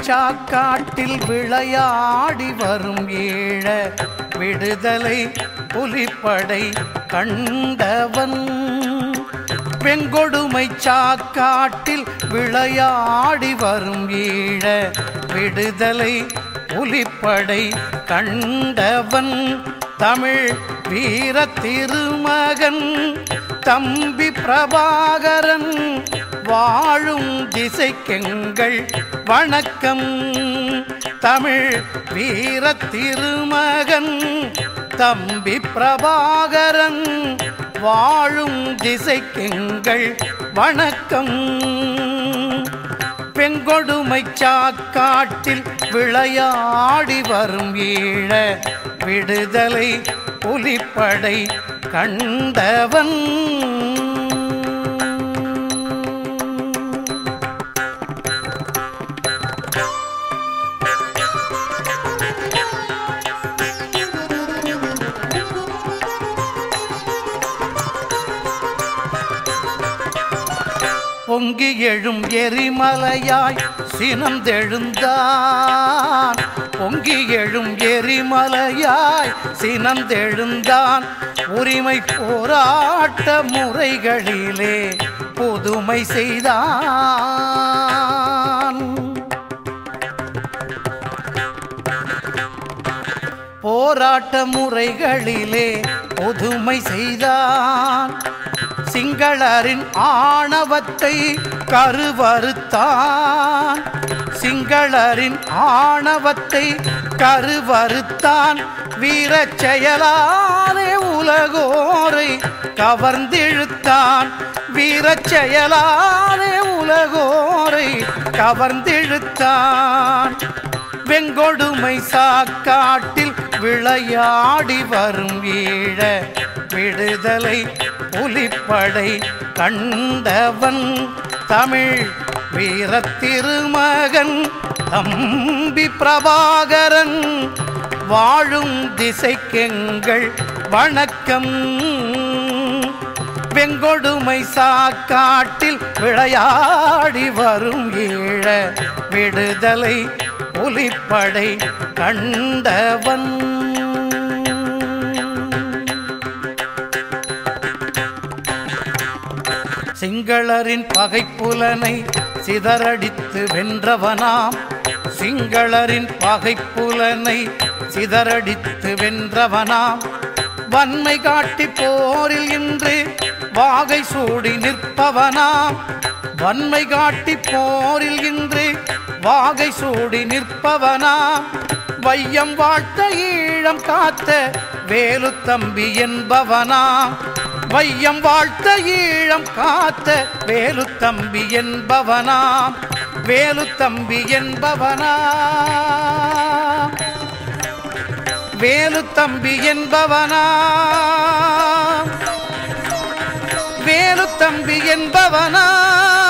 சாக்காட்டில் விளையாடி வரும் ஈழ விடுதலை புலிப்படை கண்டவன் வெங்கொடுமை சாக்காட்டில் விளையாடி வரும் ஈழ விடுதலை புலிப்படை கண்டவன் தமிழ் வீர திருமகன் தம்பி பிரபாகரன் வாழும் திசைக்கெங்கள் வணக்கம் தமிழ் வீர திருமகன் தம்பி பிரபாகரன் வாழும் திசைக்கெங்கள் வணக்கம் பெங்கொடுமை சாக்காட்டில் விளையாடி வரும் ஈழ விடுதலை புலிப்படை கண்டவன் பொங்கி எழும் எரிமலையாய் சினந்தெழுந்தான் பொங்கி எழும் எரிமலையாய் சினந்தெழுந்தான் உரிமை போராட்ட முறைகளிலே புதுமை செய்தான் போராட்ட முறைகளிலே புதுமை செய்தான் சிங்களரின் ஆணவத்தை கருவறுத்தான் சிங்களரின் ஆணவத்தை கருவறுத்தான் வீரச் செயலாலே உலகோரை கவர்ந்திழுத்தான் வீரச் செயலாலே உலகோரை கவர்ந்திழுத்தான் வெங்கொடுமை சாக்காட்டில் விளையாடி வரும் ஈழ விடுதலை புலிப்படை கண்டவன் தமிழ் வீரத்திருமகன் தம்பி பிரபாகரன் வாழும் திசைக்கெங்கள் வணக்கம் வெங்கொடுமை சாக்காட்டில் விளையாடி வரும் ஈழ விடுதலை புலிப்படை கண்டவன் சிங்களரின் பகைப்புலனை சிதறடித்து வென்றவனாம் சிங்களரின் பகைப்புலனை சிதறடித்து வென்றவனாம் வன்மை காட்டி போரில் இன்று வாகை சூடி நிற்பவனாம் வன்மை காட்டி போரில் இன்று வாகை சூடி நிற்பவனாம் வையம் வாழ்த்த ஈழம் காத்த வேலு தம்பி என்பவனாம் வையம் வாழ்த்த ஈழம் காத்த வேலு தம்பி என்பவனாம் வேலு தம்பி என்பவனாம் வேலு தம்பி என்பவனாம் வேலு தம்பி என்பவனாம்